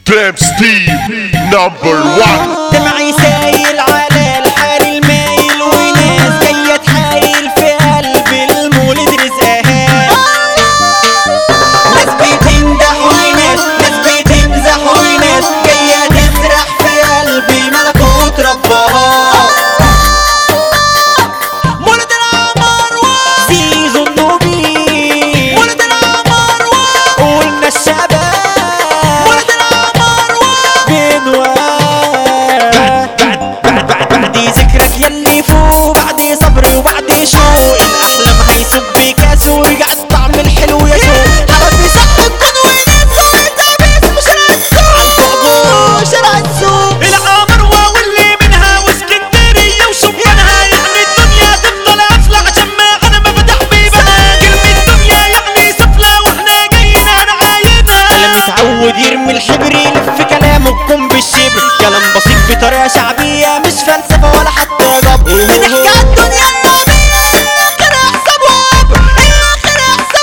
تراب ستيف نمبر 1 دمعي سايل على الحال المايل وناس جاية تحايل في قلب المولد رزقها ناس بتمدح وناس ناس بتمزح وناس جاية تسرح في قلبي ملكوت ربها مولد العمر سيزون النوبي مولد العمر قلنا الشباب مولد العمر بنوان بعد بعد بعد بعد ذكرك يلي فوق بعد صبر وبعد شوق الاحلام هيصب كاس ورجع الطعم الحلو يا شوق حرف صح تكون وناس باسم شارع السوق شارع السوق العمروة واللي منها واسكندرية وشبانها يعني الدنيا تفضل قافلة عشان ما انا ما فتح بيبها كلمة دنيا يعني سفلة واحنا جايين هنعايدها كلام متعود يرمي الحبر يلف كلامه بكم بالشبر كلام بسيط بطريقة شعبية مش فلسفة ولا حتى جبر بنحكي عن الدنيا النوبية الآخر حسابهم الآخر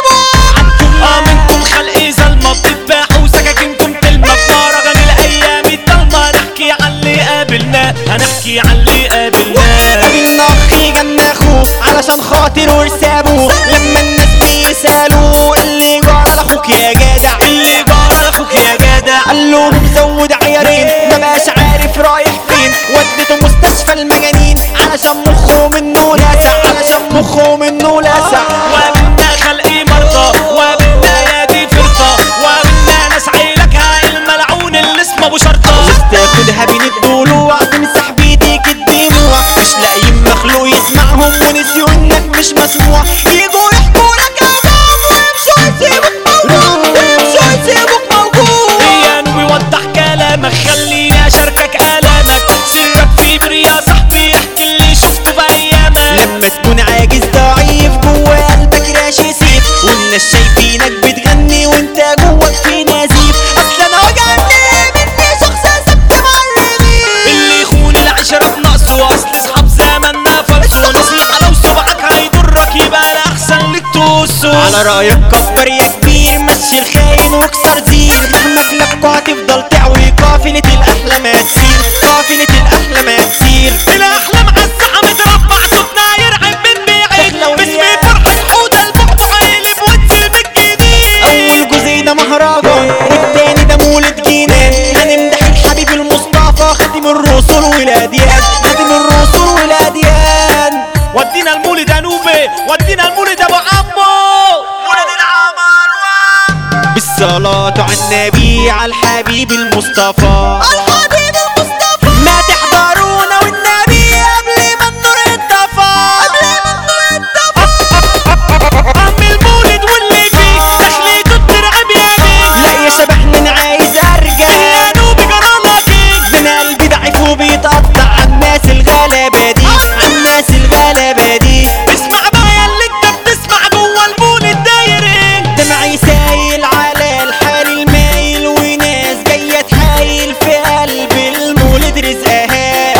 حسابهم اه منكم خلق ظلمة بتذبحوا سكاكينكم تلمة في مهرجان الايام الضلمة نحكي عن اللي قابلناه هنحكي عن اللي قابلناه قابلنا أخي جنة أخوه علشان خاطر ورسابه لما الناس بيسألوا اللي جرى لأخوك يا جدع اللي جرى لاخوك يا جدع قال له مزود عيارين ما بقاش عارف رايح فين ودته مستشفى المجانين علشان مخه منه لاسع علشان مخه منه لاسع وقابلنا خلق مرضى وقابلنا نادي فرقة وقابلنا ناس عيلكها الملعون اللي اسمه ابو شرطة تاخدها بين الضلوع تمسح بيديك الدموع مش لاقيين مخلوق يسمعهم ونسيوا انك مش مسموع يجوا يحكوا لك اوهام ويمشوا يسيبوك موجود ويمشوا يسيبوك موجود هي ويوضح كلامك خليني اشاركك الامك سرك في بر يا صاحبي احكي اللي شفته في ايامك لما تكون عاجز ضعيف جوا قلبك راشي سيف والناس شايفينك بتغني وانت جواك في نزيف اصل انا وجعني مني شخص سبت معلمين اللي يخون العشرة بنقصه اصل اصحاب زماننا فلسوا نصيحة لو صبعك هيضرك يبقى الاحسن لك توسه على رايك كفر يا كبير مشي الخاين واكسر زير مهما كلابكوا هتفضل تعوي قافلة الاحلام هتسير قافلة الاحلام هتسير الاحلام عالساحة متربع صوتنا يرعب من بعيد تحلى باسم وليا. فرحة حودة البعد هيلف وتسيب الجديد اول جزء ده مهرجان والتاني ده مولد جنان هنمدح الحبيب المصطفى خاتم الرسل والاديان خاتم الرسل والاديان ودينا المولد انوبي ودينا المولد ابو عمو مولد العمر بالصلاة على النبي على الحبيب المصطفى الحبيب المصطفى ما تحضرونا والنبي قبل ما النور يطفى قبل ما النور يطفى عم المولد واللي فيه دخلته ترعب يا بيه لا يا شبح من عايز ارجع يا نوبي جرانا كيك ده انا قلبي ضعيف وبيتقطع على الناس الغلابة دي على الناس الغلابة دي اسمع بقى يا اللي انت بتسمع جوه المولد داير ايه دمعي سايل على الحال المايل وناس جاية تحايل في قلب المولد رزقها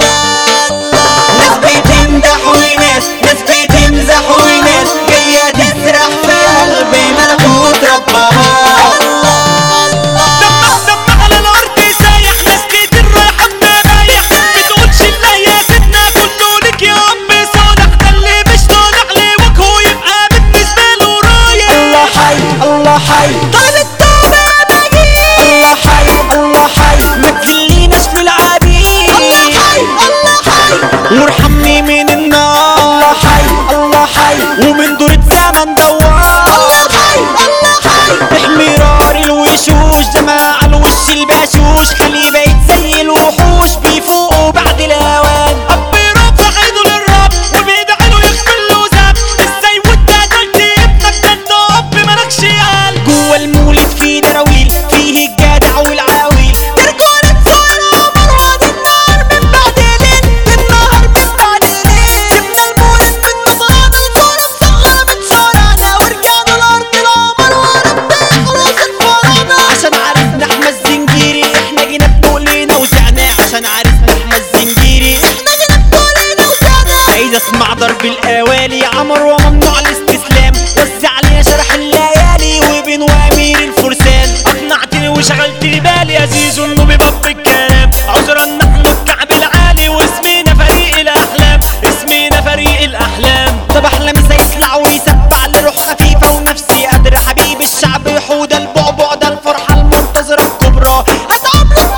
ناس بتمدح وناس ناس بتمزح وناس جاية تسرح في قلب ملكوت ربها دمع دمع على الارض سايح ناس كتير رايحة تريح بتقولش الله يا سيدنا كله لك يا اب صالح ده اللي مش طالع لي وجهه يبقى بالنسبة له رايح الله حي الله حي طلب التوبة يا بجيل الله حي الله حي ما تخليناش في العبيد الله حي الله حي وارحمني من النار الله حي الله حي ومن دور الزمن دوار الله حي الله حي احمرار الوشوش جماعة الوش البشوش خلي بيت زي الوحوش بيفوقوا بعد الاوان اب رافع ايده للرب وبيدعي له يغفر له ذنب ازاي وانت قتلت ابنك ده انت اب مالكش قلب جوه المولد في دراويل فيه الجدع والعاويل ترجعنا تسوق القمر وادي النهار من بعد ليل النهار من بعد ليل سيبنا المولد من نصران الفرح صغر من شوارعنا ورجعنا لارض القمر وربنا خلاص الفراعنه عشان عرفنا احنا الزنجيري احنا جينا بنقول بالي يا زيزو انه بيبب الكلام عذرا نحن الكعب العالي واسمينا فريق الاحلام اسمينا فريق الاحلام طب احلى مسا يسلع ويسبع لروح خفيفة ونفسي قادرة حبيب الشعب يحود البعبع ده الفرحة المنتظرة الكبرى هتعاملوا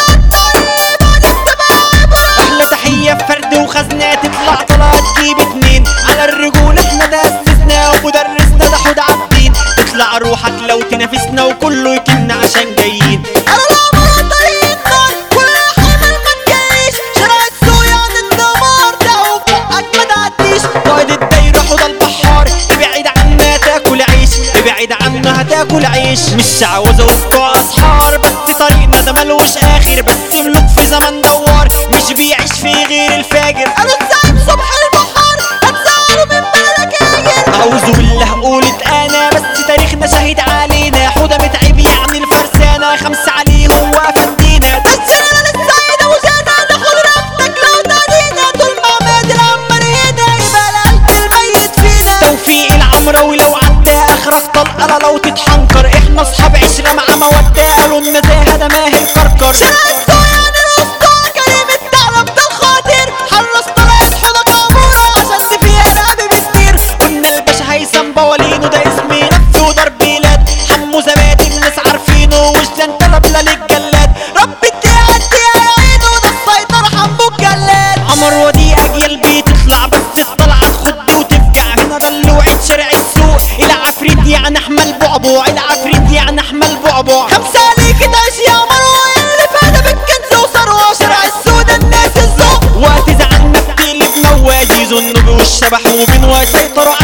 احلى تحية بفرد وخزنة تطلع طلعة تجيب اتنين على الرجول احنا ده اسسنا ومدرسنا ده حود عابدين تطلع روحك لو تنافسنا وكله يكن عشان جايين انا لا مرة طريق النار ولا حامل ما تجيش شارع السوق يعني الدمار ده وفوقك ما تعديش قائد الدايرة حوض البحار ابعد عنا تاكل عيش ابعد عنا هتاكل عيش مش عاوزة وسط اسحار بس طريقنا ده ملوش اخر بس ملوك في زمن دوار مش بيعيش فيه غير الفاجر انا الزعيم صبح البحار هتزعلوا من بالك اجر اعوذ بالله قولت انا بس تاريخنا شهيد علينا حوضة متعب يعني الفرسانة خمسة عليه هو افندينا ده السنة للسيدة وزادة ناخد رفضك لو نادينا طول ما مات العمر هنا يبقى القلب الميت فينا توفيق العمرة ولو عدى اخرك طلقة لو تتحنكر احنا اصحاب عشرة مع مودة قالوا النزاهة ده ماهر كركر شارع السويان الوسطى كريم الثعلب ده الخاطر حرص طلعت حوضة كامورة عشان فيها رقبة بتطير قلنا الباشا هيثم بوالينو ده اسمي نفي وضرب بلاد حمو زبادي الناس عارفينه وجلان طلب لا للجلاد رب تعدي يا عينه ده السيطرة حمو الجلاد عمر ودي اجيال بتطلع بس الطلعة تخد وتفجع هنا ده اللي وعد شارع السوق العفريت يعني احمل بعبع العفريت يعني احمل بعبع خمسة عليك تعيش يا مروة اللي فانا بالكنز وثروة شارع السودا الناس الذوق وقت زعلنا بتقلب موازي ذنوب والشبح وبين وسيطروا